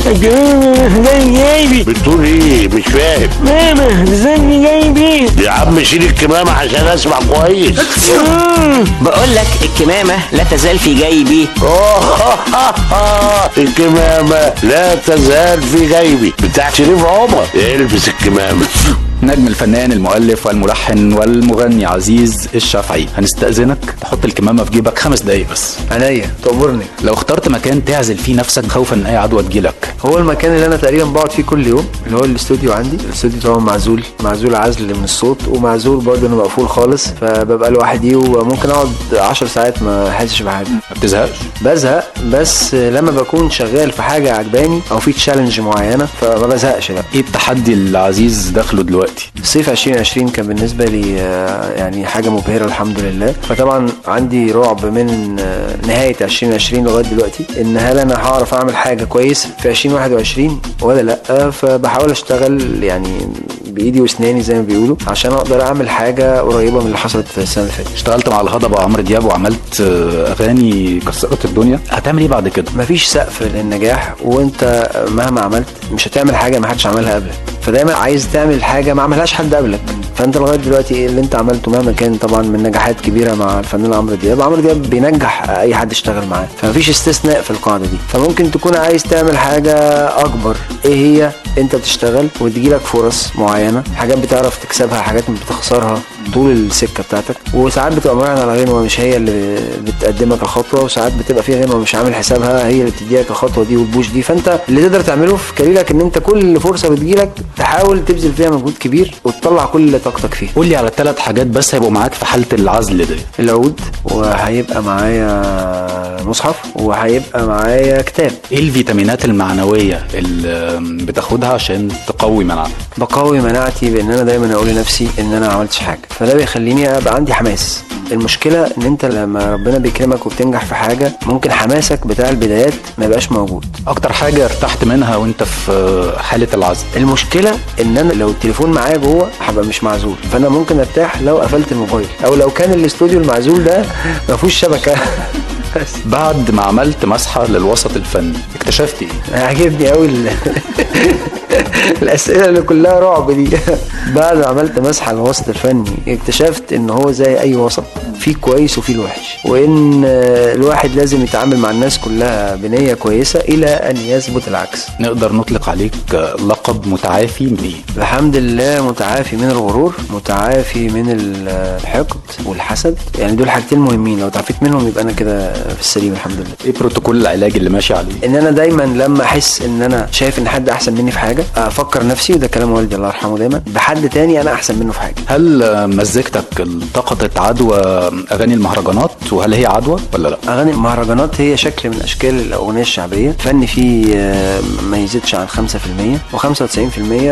الكمامة زي جايبي بتقول ايه مش فاهم ماما زي جايبي يا عم شيل الكمامة عشان اسمع كويس بقول لك الكمامة لا تزال في جيبي الكمامة لا تزال في جيبي بتاع شريف عمر البس الكمامة نجم الفنان المؤلف والملحن والمغني عزيز الشافعي هنستأذنك تحط الكمامة في جيبك خمس دقايق بس عينيا تأمرني لو اخترت مكان تعزل فيه نفسك خوفا ان اي عدوى تجيلك هو المكان اللي انا تقريبا بقعد فيه كل يوم اللي هو الاستوديو عندي الاستوديو طبعا معزول معزول عزل من الصوت ومعزول برضه انه مقفول خالص فببقى لوحدي وممكن اقعد 10 ساعات ما احسش بحاجه ما بتزهقش بزهق بس لما بكون شغال في حاجه عجباني او في تشالنج معينه فما بزهقش لا ايه التحدي اللي عزيز داخله دلوقتي صيف 2020 كان بالنسبه لي آه، يعني حاجه مبهره الحمد لله فطبعا عندي رعب من آه، نهايه 2020 لغايه دلوقتي ان هل انا هعرف اعمل حاجه كويس في 2021 ولا لا فبحاول اشتغل يعني بايدي واسناني زي ما بيقولوا عشان اقدر اعمل حاجه قريبه من اللي حصلت في السنه اللي فاتت اشتغلت مع الهضبة عمرو دياب وعملت آه، اغاني كسرت الدنيا هتعمل ايه بعد كده مفيش سقف للنجاح وانت مهما عملت مش هتعمل حاجه ما حدش عملها قبلك فدايما عايز تعمل حاجه ما عملهاش حد قبلك فانت لغايه دلوقتي ايه اللي انت عملته مهما كان طبعا من نجاحات كبيره مع الفنان عمرو دياب عمرو دياب بينجح اي حد اشتغل معاه فمفيش استثناء في القاعده دي فممكن تكون عايز تعمل حاجه اكبر ايه هي انت بتشتغل وتجيلك فرص معينه حاجات بتعرف تكسبها حاجات بتخسرها طول السكه بتاعتك وساعات بتبقى مراهنه على غنوه مش هي اللي بتقدمك الخطوه وساعات بتبقى في غنوه مش عامل حسابها هي اللي بتديك الخطوه دي والبوش دي فانت اللي تقدر تعمله في كاريرك ان انت كل فرصه بتجيلك تحاول تبذل فيها مجهود كبير وتطلع كل طاقتك فيها قول لي على ثلاث حاجات بس هيبقوا معاك في حالة العزل دي العود وهيبقى معايا مصحف وهيبقى معايا كتاب ايه الفيتامينات المعنوية اللي بتاخدها عشان تقوي مناعتك بقوي مناعتي بان انا دايما اقول لنفسي ان انا ما عملتش حاجه فده بيخليني ابقى عندي حماس المشكله ان انت لما ربنا بيكرمك وبتنجح في حاجه ممكن حماسك بتاع البدايات ما يبقاش موجود اكتر حاجة ارتحت منها وانت في حالة العزل المشكله ان انا لو التليفون معايا جوه هبقى مش معزول فانا ممكن ارتاح لو قفلت الموبايل او لو كان الاستوديو المعزول ده ما فيهوش شبكه بس بعد ما عملت مسحة للوسط الفني اكتشفت ايه عاجبني قوي ال... الاسئله اللي كلها رعب دي بعد ما عملت مسحه للوسط الفني اكتشفت ان هو زي اي وسط في كويس وفي الوحش وان آه، الواحد لازم يتعامل مع الناس كلها بنيه كويسه الى ان يثبت العكس نقدر نطلق عليك لقب متعافي من ايه الحمد لله متعافي من الغرور متعافي من الحقد والحسد يعني دول حاجتين مهمين لو تعافيت منهم يبقى انا كده في السليم الحمد لله ايه بروتوكول العلاج اللي ماشي عليه ان انا دايما لما احس ان انا شايف ان حد احسن مني في حاجه افكر نفسي وده كلام والدي الله يرحمه دايما بحد تاني انا احسن منه في حاجه هل مزيكتك التقطت عدوى اغاني المهرجانات وهل هي عدوى ولا لا اغاني المهرجانات هي شكل من اشكال الاغنيه الشعبيه فن فيه آه، ما يزيدش عن 5% و95%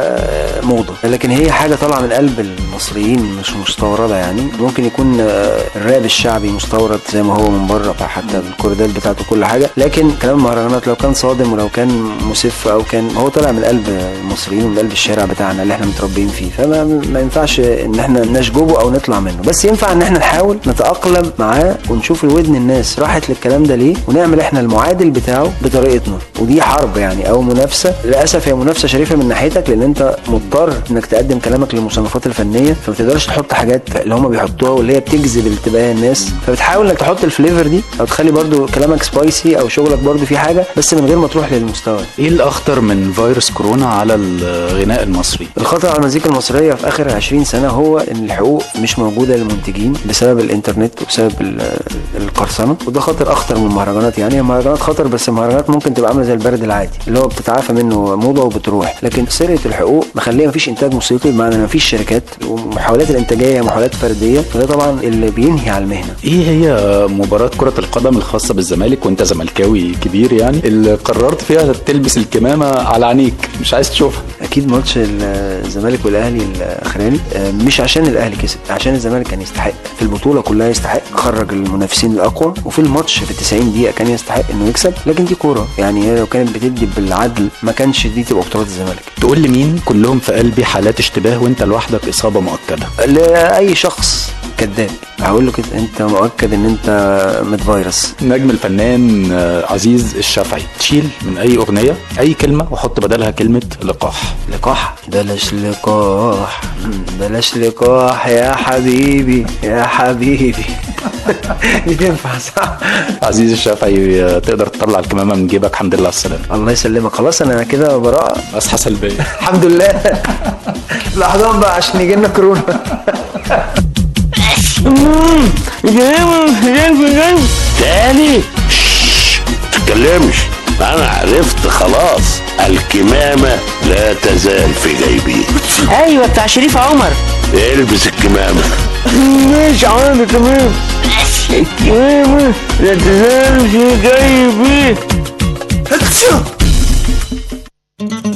آه، موضه لكن هي حاجه طالعه من قلب المصريين مش مستورده يعني ممكن يكون آه، الراب الشعبي مستورد زي ما هو من بره حتى الكوردات بتاعته كل حاجه لكن كلام المهرجانات لو كان صادم ولو كان مسف او كان هو طالع من قلب المصريين ومن قلب الشارع بتاعنا اللي احنا متربيين فيه فما ما ينفعش ان احنا نشجبه او نطلع منه بس ينفع ان احنا نحاول نتاقلم معاه ونشوف الودن الناس راحت للكلام ده ليه ونعمل احنا المعادل بتاعه بطريقتنا ودي حرب يعني او منافسه للاسف هي منافسه شريفه من ناحيتك لان انت مضطر انك تقدم كلامك للمصنفات الفنيه فما تقدرش تحط حاجات اللي هم بيحطوها واللي هي بتجذب انتباه الناس فبتحاول انك تحط الفليفر دي او تخلي برضو كلامك سبايسي او شغلك برضو فيه حاجه بس من غير ما تروح للمستوى ايه الاخطر من فيروس كورونا على الغناء المصري الخطر على المزيكا المصريه في اخر 20 سنه هو ان الحقوق مش موجوده للمنتجين بسبب الانترنت وبسبب ال- القرصنه وده خطر اخطر من المهرجانات يعني المهرجانات خطر بس المهرجانات ممكن تبقى عامله زي البرد العادي اللي هو بتتعافى منه موضه وبتروح لكن سرقه الحقوق مخليه مفيش انتاج موسيقي بمعنى ان مفيش شركات ومحاولات الانتاجيه محاولات فرديه فده طبعا اللي بينهي على المهنه ايه هي مباراة كرة القدم الخاصة بالزمالك وانت زملكاوي كبير يعني اللي قررت فيها تلبس الكمامة على عينيك مش عايز تشوفها اكيد ماتش ال- الزمالك والاهلي الاخراني آه، مش عشان الاهلي كسب عشان الزمالك كان يستحق في البطوله كلها يستحق خرج المنافسين الاقوى وفي الماتش في 90 دقيقه كان يستحق انه يكسب لكن دي كوره يعني هي لو كانت بتدي بالعدل ما كانش دي تبقى بطولات الزمالك تقول لي مين كلهم في قلبي حالات اشتباه وانت لوحدك اصابه مؤكده لاي شخص كذاب هقول له كده انت مؤكد ان انت متفيروس نجم الفنان آه، عزيز الشافعي تشيل من اي اغنيه اي كلمه وحط بدلها كلمه لقاح لقاح بلاش لقاح بلاش لقاح يا حبيبي يا حبيبي دي تنفع صح عزيز الشافعي آه، تقدر تطلع الكمامه من جيبك الحمد لله على السلامه الله يسلمك خلاص انا كده براءة اصحى سلبيه الحمد لله لحظات بقى عشان يجي لنا كورونا الكمامة لا تزال في غيبي تاني شش، تتكلمش انا عرفت خلاص الكمامة لا تزال في جيبي ايوه بتاع شريف عمر البس الكمامة مش عارف تمام الكمامة لا تزال في جيبي هتشو